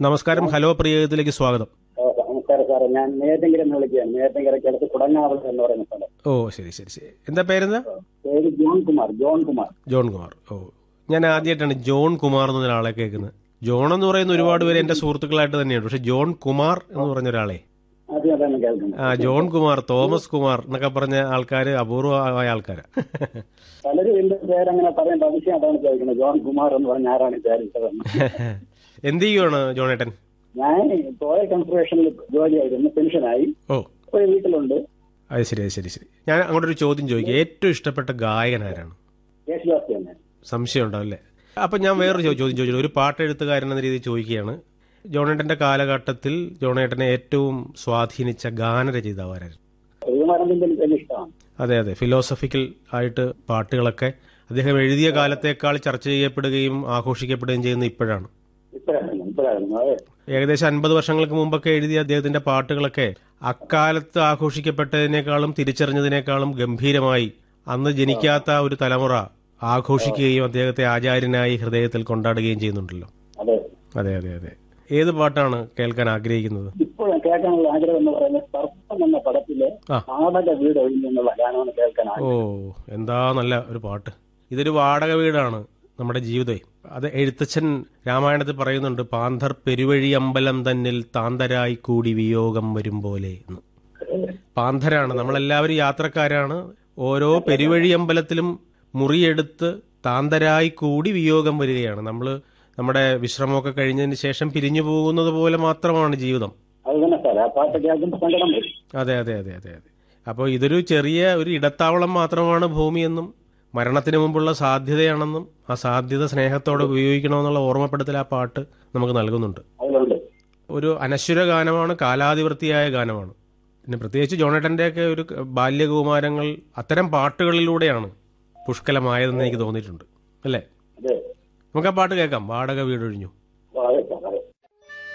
നമസ്കാരം ഹലോ പ്രിയത്തിലേക്ക് സ്വാഗതം ഓ, നമസ്കാരം സാറേ ഞാൻ നേതെങ്കിലും എന്ന് വിളിക്കുകയാണ് നേതെങ്കിലൊക്കെ അടുത്ത് കുടങ്ങാവള എന്ന് പറയുന്ന സ്ഥലം ഓ ശരി ശരി ശരി എന്താ പേരെന്താ പേര് John Kumar John Kumar John Kumar ഓ ഞാൻ ആദ്യമായിട്ടാണ് ജോൺ കുമാർ എന്ന ഒരാളെ കേൾക്കുന്നത് ജോൺ എന്ന് പറയുന്ന ഒരുപാട് പേര് എന്റെ സുഹൃത്തുക്കളായിട്ട് തന്നെയാണ് പക്ഷെ ജോൺ കുമാർ എന്ന് പറഞ്ഞ ഒരാളെ ആദ്യം അതാണ് കേൾക്കുന്നത് ആ ജോൺ കുമാർ തോമസ് കുമാർ എന്നൊക്കെ പറഞ്ഞ ആൾക്കാർ അപൂർവമായ ആൾക്കാരാ പലരും എന്റെ പേരങ്ങനെ പറയേണ്ട ആവശ്യം അതാണ് ചോദിക്കുന്നത് ജോൺ കുമാർ എന്ന് പറഞ്ഞ ആരാണ് വിചാരിച്ചതെന്ന് എന്ത് ചെയ്യുവാണ് ജോണേട്ടൻ ഞാൻ പോയ കൺസർവേഷനിൽ ജോലിയായിരുന്നു പെൻഷനായി ഓ ഇപ്പോൾ വീട്ടിലുണ്ട് അത് ശരി അത് ശരി ശരി ഞാൻ അങ്ങോട്ടൊരു ചോദ്യം ചോദിക്കാം ഏറ്റവും ഇഷ്ടപ്പെട്ട ഗായകൻ ആരാണ് യേശുദാസ് തന്നെ സംശയം ഉണ്ടാവും അല്ലേ അപ്പൊ ഞാൻ വേറൊരു ചോ- ചോദ്യം ചോദിച്ചു ഒരു പാട്ടെഴുത്തുകാരൻ എന്ന രീതിയിൽ ചോദിക്കുകയാണ് ജോണേട്ടന്റെ കാലഘട്ടത്തിൽ ജോണേട്ടനെ ഏറ്റവും സ്വാധീനിച്ച ഗാനരചയിതാവ് ആരായിരുന്നു ശ്രീകുമാരന്റെ എനിക്ക് വലിയ ഇഷ്ടമാണ് അതെ അതെ ഫിലോസഫിക്കൽ ആയിട്ട് പാട്ടുകളൊക്കെ അദ്ദേഹം എഴുതിയ കാലത്തേക്കാൾ ചർച്ച ചെയ്യപ്പെടുകയും ആഘോഷിക്കപ്പെടുകയും ചെയ്യുന്ന ഇപ്പോഴാണ് ഇപ്പോഴായിരുന്നു ഇപ്പോഴായിരുന്നു അതെ ഏകദേശം അൻപത് വർഷങ്ങൾക്ക് മുമ്പൊക്കെ എഴുതിയ അദ്ദേഹത്തിന്റെ പാട്ടുകളൊക്കെ അക്കാലത്ത് ആഘോഷിക്കപ്പെട്ടതിനേക്കാളും തിരിച്ചറിഞ്ഞതിനേക്കാളും ഗംഭീരമായി അന്ന് ജനിക്കാത്ത ഒരു തലമുറ ആഘോഷിക്കുകയും അദ്ദേഹത്തെ ആചാര്യനായി ഹൃദയത്തിൽ കൊണ്ടാടുകയും ചെയ്യുന്നുണ്ടല്ലോ അതെ അതെ അതെ അതെ ഏത് പാട്ടാണ് കേൾക്കാൻ ആഗ്രഹിക്കുന്നത് ഇപ്പോഴും കേൾക്കാനുള്ള ആഗ്രഹം എന്ന് പറയുന്നത് സർപ്പം എന്ന പടത്തിലെ ആ. നാടക വീട് ഒഴിഞ്ഞെന്നുള്ള ഗാനമാണ് കേൾക്കാൻ ഓ ആഗ്രഹം എന്താ നല്ല ഒരു പാട്ട് ഇതൊരു വാടക വീടാണ് നമ്മുടെ ജീവിതം അത് എഴുത്തച്ഛൻ രാമായണത്തിൽ പറയുന്നുണ്ട് പാന്തർ പെരുവഴി അമ്പലം തന്നിൽ താന്തരായി കൂടി വിയോഗം വരും പോലെ എന്ന് പാന്തരാണ് നമ്മളെല്ലാവരും യാത്രക്കാരാണ് ഓരോ പെരുവഴി അമ്പലത്തിലും മുറിയെടുത്ത് താന്തരായി കൂടി വിയോഗം വരികയാണ് നമ്മൾ നമ്മുടെ വിശ്രമമൊക്കെ കഴിഞ്ഞതിന് ശേഷം പിരിഞ്ഞു പോകുന്നത് പോലെ മാത്രമാണ് ജീവിതം അത് തന്നെ സാറേ ആ പാട്ട് കേൾക്കുമ്പോൾ സങ്കടം വരും അതെ അതെ അതെ അതെ അതെ അപ്പോൾ ഇതൊരു ചെറിയ ഒരു ഇടത്താവളം മാത്രമാണ് ഭൂമിയെന്നും മരണത്തിന് മുമ്പുള്ള സാധ്യതയാണെന്നും ആ സാധ്യത സ്നേഹത്തോടെ ഉപയോഗിക്കണമെന്നുള്ള ഓർമ്മപ്പെടുത്തൽ ആ പാട്ട് നമുക്ക് നൽകുന്നുണ്ട് അതിലുണ്ട് ഒരു അനശ്വര ഗാനമാണ് കാലാതിവൃത്തിയായ ഗാനമാണ് പിന്നെ പ്രത്യേകിച്ച് ജോണേട്ടൻ്റെയൊക്കെ ഒരു ബാല്യകുമാരങ്ങൾ അത്തരം പാട്ടുകളിലൂടെയാണ് പുഷ്കലമായതെന്ന് എനിക്ക് തോന്നിയിട്ടുണ്ട് അല്ലേ അതെ നമുക്ക് ആ പാട്ട് കേൾക്കാം വാടക വീടൊഴിഞ്ഞു